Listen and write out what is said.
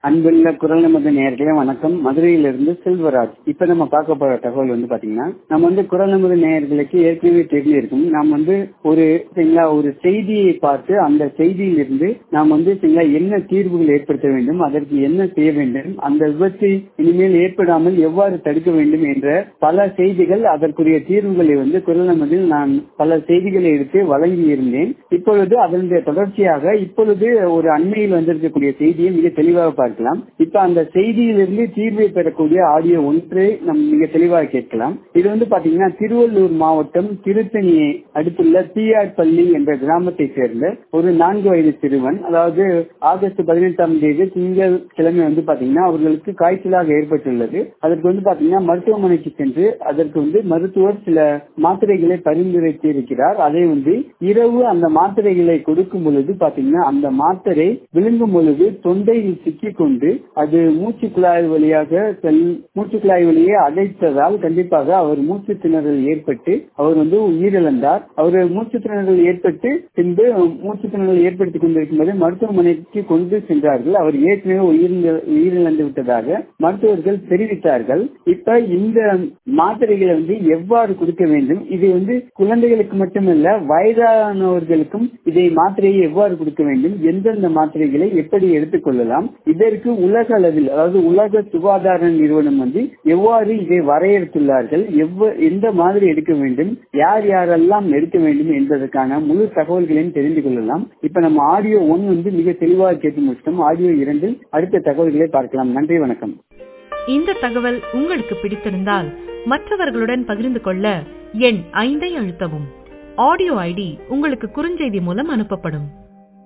அன்புள்ள குரல் நமது நேர்களே வணக்கம் மதுரையிலிருந்து செல்வராஜ் இப்ப நம்ம பார்க்க போற தகவல் வந்து பாத்தீங்கன்னா நம்ம வந்து குரல் நமது நேயர்களுக்கு ஏற்கனவே தெரிஞ்சிருக்கும் நாம் வந்து ஒரு சரிங்களா ஒரு செய்தியை பார்த்து அந்த செய்தியிலிருந்து நாம் வந்து சரிங்களா என்ன தீர்வுகள் ஏற்படுத்த வேண்டும் அதற்கு என்ன செய்ய வேண்டும் அந்த விபத்து இனிமேல் ஏற்படாமல் எவ்வாறு தடுக்க வேண்டும் என்ற பல செய்திகள் அதற்குரிய தீர்வுகளை வந்து குரல் நமதில் நான் பல செய்திகளை எடுத்து வழங்கி இருந்தேன் இப்பொழுது அதனுடைய தொடர்ச்சியாக இப்பொழுது ஒரு அண்மையில் வந்திருக்கக்கூடிய செய்தியை மிக தெளிவாக பார்க்கலாம் இப்ப அந்த செய்தியிலிருந்து தீர்வை பெறக்கூடிய ஆடியோ ஒன்று நம் மிக தெளிவாக கேட்கலாம் இது வந்து பாத்தீங்கன்னா திருவள்ளூர் மாவட்டம் திருத்தணியை அடுத்துள்ள பிஆர் பள்ளி என்ற கிராமத்தை சேர்ந்த ஒரு நான்கு வயது சிறுவன் அதாவது ஆகஸ்ட் பதினெட்டாம் தேதி திங்கள் கிழமை வந்து பாத்தீங்கன்னா அவர்களுக்கு காய்ச்சலாக ஏற்பட்டுள்ளது அதற்கு வந்து பாத்தீங்கன்னா மருத்துவமனைக்கு சென்று அதற்கு வந்து மருத்துவர் சில மாத்திரைகளை பரிந்துரைத்து இருக்கிறார் அதை வந்து இரவு அந்த மாத்திரைகளை கொடுக்கும் பொழுது பாத்தீங்கன்னா அந்த மாத்திரை விழுங்கும் பொழுது தொண்டையில் சிக்கிக் கொண்டு அது மூச்சு குழாய் வழியாக செல் மூச்சு குழாய் வழியே அடைத்ததால் கண்டிப்பாக அவர் மூச்சு திணறல் ஏற்பட்டு அவர் வந்து உயிரிழந்தார் அவர் மூச்சு திணறல் ஏற்பட்டு பின்பு மூச்சு திணறல் ஏற்படுத்திக் கொண்டிருக்கும் போது மருத்துவமனைக்கு கொண்டு சென்றார்கள் அவர் ஏற்கனவே உயிரிழந்து விட்டதாக மருத்துவர்கள் தெரிவித்தார்கள் இப்ப இந்த மாத்திரைகளை வந்து எவ்வாறு கொடுக்க வேண்டும் இது வந்து குழந்தைகளுக்கு மட்டுமல்ல வயதானவர்களுக்கும் இதை மாத்திரையை எவ்வாறு கொடுக்க வேண்டும் எந்தெந்த மாத்திரைகளை எப்படி எடுத்துக் கொள்ளலாம் இதற்கு உலக அளவில் அதாவது உலக சுகாதார நிறுவனம் வந்து எவ்வாறு இதை வரையறுத்துள்ளார்கள் எந்த மாதிரி எடுக்க வேண்டும் யார் யாரெல்லாம் எடுக்க வேண்டும் என்பதற்கான முழு தகவல்களையும் தெரிந்து கொள்ளலாம் இப்ப நம்ம ஆடியோ ஒன் வந்து மிக தெளிவாக கேட்டு முடிச்சிட்டோம் ஆடியோ இரண்டில் அடுத்த தகவல்களை பார்க்கலாம் நன்றி வணக்கம் இந்த தகவல் உங்களுக்கு பிடித்திருந்தால் மற்றவர்களுடன் பகிர்ந்து கொள்ள எண் ஐந்தை அழுத்தவும் ஆடியோ ஐடி உங்களுக்கு குறுஞ்செய்தி மூலம் அனுப்பப்படும்